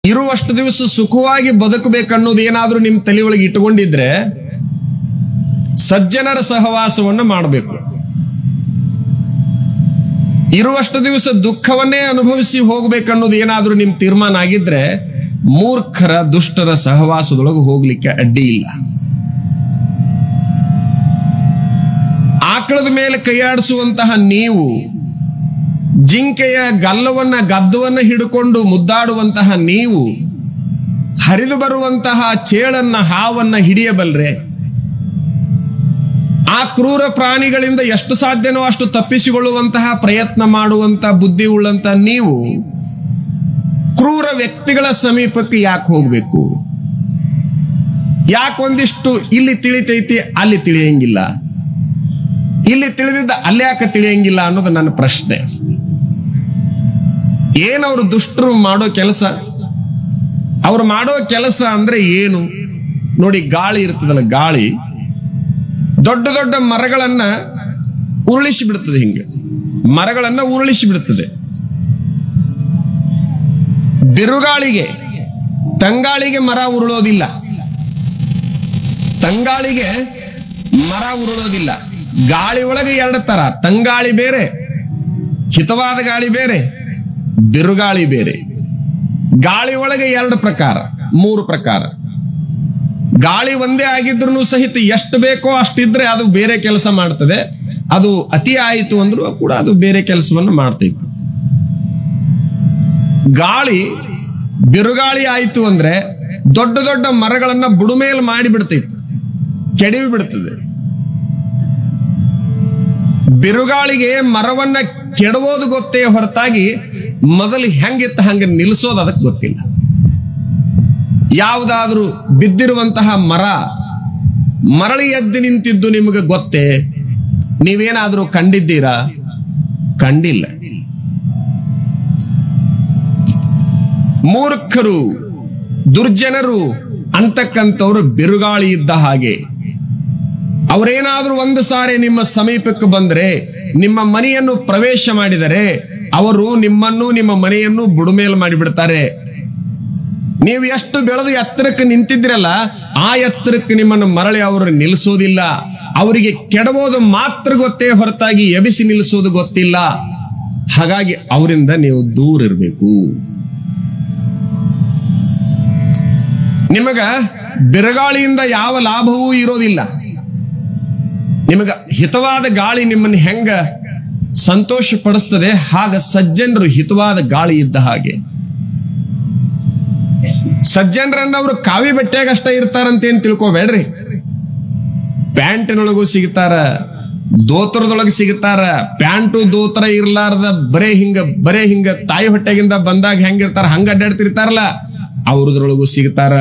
ಇರುವಷ್ಟು ದಿವಸ ಸುಖವಾಗಿ ಬದುಕಬೇಕನ್ನೋದು ಏನಾದ್ರೂ ನಿಮ್ ತಲೆ ಒಳಗೆ ಇಟ್ಕೊಂಡಿದ್ರೆ ಸಜ್ಜನರ ಸಹವಾಸವನ್ನು ಮಾಡಬೇಕು ಇರುವಷ್ಟು ದಿವಸ ದುಃಖವನ್ನೇ ಅನುಭವಿಸಿ ಹೋಗ್ಬೇಕನ್ನೋದು ಏನಾದ್ರೂ ನಿಮ್ ತೀರ್ಮಾನ ಆಗಿದ್ರೆ ಮೂರ್ಖರ ದುಷ್ಟರ ಸಹವಾಸದೊಳಗೆ ಹೋಗ್ಲಿಕ್ಕೆ ಅಡ್ಡಿ ಇಲ್ಲ ಆಕಳದ ಮೇಲೆ ಕೈಯಾಡಿಸುವಂತಹ ನೀವು ಜಿಂಕೆಯ ಗಲ್ಲವನ್ನ ಗದ್ದವನ್ನ ಹಿಡ್ಕೊಂಡು ಮುದ್ದಾಡುವಂತಹ ನೀವು ಹರಿದು ಬರುವಂತಹ ಚೇಳನ್ನ ಹಾವನ್ನ ಹಿಡಿಯಬಲ್ರೆ ಆ ಕ್ರೂರ ಪ್ರಾಣಿಗಳಿಂದ ಎಷ್ಟು ಸಾಧ್ಯನೋ ಅಷ್ಟು ತಪ್ಪಿಸಿಕೊಳ್ಳುವಂತಹ ಪ್ರಯತ್ನ ಮಾಡುವಂತ ಬುದ್ಧಿ ಉಳ್ಳಂತ ನೀವು ಕ್ರೂರ ವ್ಯಕ್ತಿಗಳ ಸಮೀಪಕ್ಕೆ ಯಾಕೆ ಹೋಗ್ಬೇಕು ಯಾಕೆ ಒಂದಿಷ್ಟು ಇಲ್ಲಿ ತಿಳಿತೈತಿ ಅಲ್ಲಿ ತಿಳಿಯಂಗಿಲ್ಲ ಇಲ್ಲಿ ತಿಳಿದಿದ್ದ ಅಲ್ಲಿ ಯಾಕೆ ತಿಳಿಯಂಗಿಲ್ಲ ಅನ್ನೋದು ನನ್ನ ಪ್ರಶ್ನೆ ಏನವ್ರು ದುಷ್ಟರು ಮಾಡೋ ಕೆಲಸ ಅವ್ರು ಮಾಡೋ ಕೆಲಸ ಅಂದ್ರೆ ಏನು ನೋಡಿ ಗಾಳಿ ಇರ್ತದಲ್ಲ ಗಾಳಿ ದೊಡ್ಡ ದೊಡ್ಡ ಮರಗಳನ್ನ ಉರುಳಿಸಿ ಬಿಡುತ್ತದೆ ಹಿಂಗೆ ಮರಗಳನ್ನ ಉರುಳಿಸಿ ಬಿಡುತ್ತದೆ ಬಿರುಗಾಳಿಗೆ ತಂಗಾಳಿಗೆ ಮರ ಉರುಳೋದಿಲ್ಲ ತಂಗಾಳಿಗೆ ಮರ ಉರುಳೋದಿಲ್ಲ ಗಾಳಿ ಒಳಗೆ ಎರಡು ತರ ತಂಗಾಳಿ ಬೇರೆ ಹಿತವಾದ ಗಾಳಿ ಬೇರೆ ಬಿರುಗಾಳಿ ಬೇರೆ ಗಾಳಿ ಒಳಗೆ ಎರಡು ಪ್ರಕಾರ ಮೂರು ಪ್ರಕಾರ ಗಾಳಿ ಒಂದೇ ಆಗಿದ್ರು ಸಹಿತ ಎಷ್ಟು ಬೇಕೋ ಅಷ್ಟಿದ್ರೆ ಅದು ಬೇರೆ ಕೆಲಸ ಮಾಡ್ತದೆ ಅದು ಅತಿ ಆಯಿತು ಅಂದ್ರೂ ಕೂಡ ಅದು ಬೇರೆ ಕೆಲಸವನ್ನು ಮಾಡ್ತೈತಿ ಗಾಳಿ ಬಿರುಗಾಳಿ ಆಯಿತು ಅಂದ್ರೆ ದೊಡ್ಡ ದೊಡ್ಡ ಮರಗಳನ್ನ ಬುಡುಮೇಲ್ ಮಾಡಿ ಬಿಡ್ತೈತಿ ಕೆಡವಿ ಬಿಡ್ತದೆ ಬಿರುಗಾಳಿಗೆ ಮರವನ್ನ ಕೆಡವೋದು ಗೊತ್ತೇ ಹೊರತಾಗಿ ಮೊದಲು ಹೆಂಗಿತ್ತ ಹಂಗೆ ನಿಲ್ಲಿಸೋದು ಅದಕ್ಕೆ ಗೊತ್ತಿಲ್ಲ ಯಾವುದಾದ್ರೂ ಬಿದ್ದಿರುವಂತಹ ಮರ ಮರಳಿ ಎದ್ದು ನಿಂತಿದ್ದು ನಿಮಗೆ ಗೊತ್ತೇ ನೀವೇನಾದ್ರೂ ಕಂಡಿದ್ದೀರಾ ಕಂಡಿಲ್ಲ ಮೂರ್ಖರು ದುರ್ಜನರು ಅಂತಕ್ಕಂಥವ್ರು ಬಿರುಗಾಳಿ ಇದ್ದ ಹಾಗೆ ಅವರೇನಾದ್ರೂ ಒಂದು ಸಾರಿ ನಿಮ್ಮ ಸಮೀಪಕ್ಕೆ ಬಂದ್ರೆ ನಿಮ್ಮ ಮನೆಯನ್ನು ಪ್ರವೇಶ ಮಾಡಿದರೆ ಅವರು ನಿಮ್ಮನ್ನು ನಿಮ್ಮ ಮನೆಯನ್ನು ಬುಡುಮೇಲು ಮಾಡಿಬಿಡ್ತಾರೆ ನೀವು ಎಷ್ಟು ಬೆಳೆದು ಎತ್ತರಕ್ಕೆ ನಿಂತಿದ್ರಲ್ಲ ಆ ಎತ್ತರಕ್ಕೆ ನಿಮ್ಮನ್ನು ಮರಳಿ ಅವರು ನಿಲ್ಲಿಸೋದಿಲ್ಲ ಅವರಿಗೆ ಕೆಡವೋದು ಮಾತ್ರ ಗೊತ್ತೇ ಹೊರತಾಗಿ ಎಬಿಸಿ ನಿಲ್ಲಿಸೋದು ಗೊತ್ತಿಲ್ಲ ಹಾಗಾಗಿ ಅವರಿಂದ ನೀವು ದೂರ ಇರಬೇಕು ನಿಮಗ ಬಿರುಗಾಳಿಯಿಂದ ಯಾವ ಲಾಭವೂ ಇರೋದಿಲ್ಲ ನಿಮಗ ಹಿತವಾದ ಗಾಳಿ ನಿಮ್ಮನ್ನು ಹೆಂಗ ಸಂತೋಷ ಪಡಿಸ್ತದೆ ಹಾಗ ಸಜ್ಜನರು ಹಿತವಾದ ಗಾಳಿ ಇದ್ದ ಹಾಗೆ ಸಜ್ಜನರನ್ನ ಅವರು ಕಾವಿ ಬಟ್ಟೆಯಾಗ ಅಷ್ಟ ಇರ್ತಾರಂತ ಏನ್ ತಿಳ್ಕೊಬೇಡ್ರಿ ಪ್ಯಾಂಟಿನೊಳಗೂ ಸಿಗ್ತಾರ ದೋತರದೊಳಗೆ ಸಿಗ್ತಾರ ಪ್ಯಾಂಟು ದೋತರ ಇರ್ಲಾರ್ದ ಬರೇ ಹಿಂಗ ಬರೇ ಹಿಂಗ ತಾಯಿ ಹೊಟ್ಟೆಗಿಂದ ಬಂದಾಗ ಹೆಂಗಿರ್ತಾರ ಹಂಗ ಅಡ್ಡಾಡ್ತಿರ್ತಾರಲ್ಲ ಅವ್ರದ್ರೊಳಗೂ ಸಿಗ್ತಾರ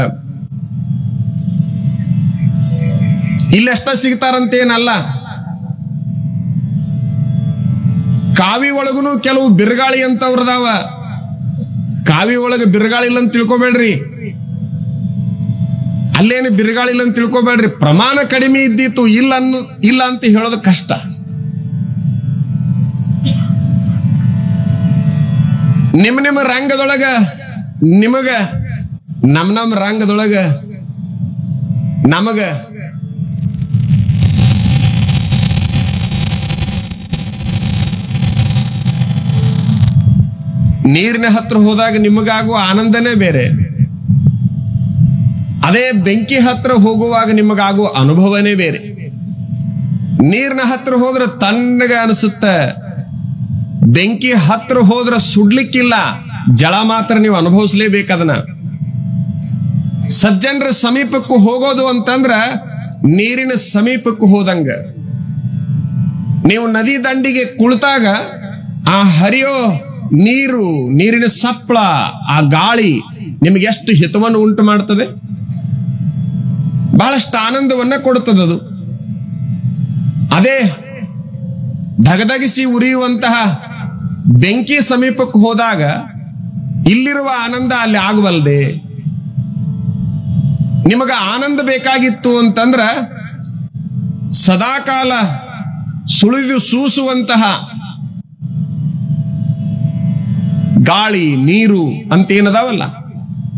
ಇಲ್ಲೆಷ್ಟ ಸಿಗ್ತಾರಂತೇನಲ್ಲ ಕಾವಿ ಒಳಗುನು ಕೆಲವು ಬಿರುಗಾಳಿ ಅಂತವ್ರದಾವ ಕಾವಿ ಒಳಗೆ ಬಿರುಗಾಳಿ ಇಲ್ಲ ಅಂತ ತಿಳ್ಕೊಬೇಡ್ರಿ ಅಲ್ಲೇನು ಬಿರುಗಾಳಿ ಇಲ್ಲ ಅಂತ ತಿಳ್ಕೊಬೇಡ್ರಿ ಪ್ರಮಾಣ ಕಡಿಮೆ ಇದ್ದಿತ್ತು ಇಲ್ಲ ಅನ್ನು ಇಲ್ಲ ಅಂತ ಹೇಳೋದು ಕಷ್ಟ ನಿಮ್ ನಿಮ್ಮ ರಂಗದೊಳಗ ನಿಮಗ ನಮ್ ನಮ್ ರಂಗದೊಳಗ ನಮಗ ನೀರಿನ ಹತ್ರ ಹೋದಾಗ ನಿಮಗಾಗುವ ಆನಂದನೇ ಬೇರೆ ಅದೇ ಬೆಂಕಿ ಹತ್ರ ಹೋಗುವಾಗ ನಿಮಗಾಗುವ ಅನುಭವನೇ ಬೇರೆ ನೀರಿನ ಹತ್ರ ಹೋದ್ರೆ ತಣ್ಣಗೆ ಅನಿಸುತ್ತೆ ಬೆಂಕಿ ಹತ್ರ ಹೋದ್ರೆ ಸುಡ್ಲಿಕ್ಕಿಲ್ಲ ಜಳ ಮಾತ್ರ ನೀವು ಅನುಭವಿಸ್ಲೇಬೇಕದನ್ನ ಸಜ್ಜನರ ಸಮೀಪಕ್ಕೂ ಹೋಗೋದು ಅಂತಂದ್ರ ನೀರಿನ ಸಮೀಪಕ್ಕೂ ಹೋದಂಗ ನೀವು ನದಿ ದಂಡಿಗೆ ಕುಳಿತಾಗ ಆ ಹರಿಯೋ ನೀರು ನೀರಿನ ಸಪ್ಪಳ ಆ ಗಾಳಿ ನಿಮಗೆ ಎಷ್ಟು ಹಿತವನ್ನು ಉಂಟು ಮಾಡ್ತದೆ ಬಹಳಷ್ಟು ಆನಂದವನ್ನ ಕೊಡುತ್ತದದು ಅದೇ ಧಗಧಗಿಸಿ ಉರಿಯುವಂತಹ ಬೆಂಕಿ ಸಮೀಪಕ್ಕೆ ಹೋದಾಗ ಇಲ್ಲಿರುವ ಆನಂದ ಅಲ್ಲಿ ಆಗಬಲ್ದೆ ನಿಮಗ ಆನಂದ ಬೇಕಾಗಿತ್ತು ಅಂತಂದ್ರ ಸದಾಕಾಲ ಸುಳಿದು ಸೂಸುವಂತಹ ಗಾಳಿ ನೀರು ಅಂತೇನದಾವಲ್ಲ